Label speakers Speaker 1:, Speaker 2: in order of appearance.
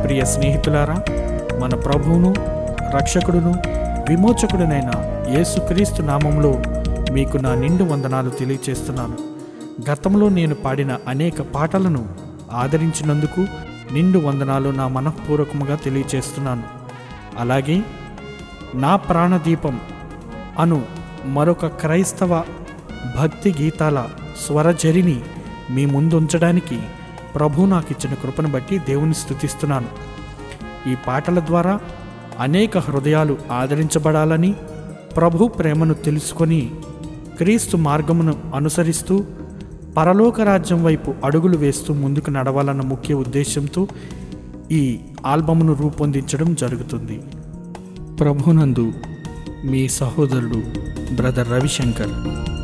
Speaker 1: ప్రియ స్నేహితులారా మన ప్రభువును రక్షకుడును విమోచకుడునైన యేసుక్రీస్తు నామంలో మీకు నా నిండు వందనాలు తెలియచేస్తున్నాను గతంలో నేను పాడిన అనేక పాటలను ఆదరించినందుకు నిండు వందనాలు నా మనఃపూర్వకముగా తెలియచేస్తున్నాను అలాగే నా ప్రాణదీపం అను మరొక క్రైస్తవ భక్తి గీతాల స్వరజరిని మీ ముందుంచడానికి ప్రభు నాకు ఇచ్చిన కృపను బట్టి దేవుని స్తుతిస్తున్నాను ఈ పాటల ద్వారా అనేక హృదయాలు ఆదరించబడాలని ప్రభు ప్రేమను తెలుసుకొని క్రీస్తు మార్గమును అనుసరిస్తూ పరలోక రాజ్యం వైపు అడుగులు వేస్తూ ముందుకు నడవాలన్న ముఖ్య ఉద్దేశంతో ఈ ఆల్బమ్ను రూపొందించడం జరుగుతుంది ప్రభునందు మీ సహోదరుడు బ్రదర్ రవిశంకర్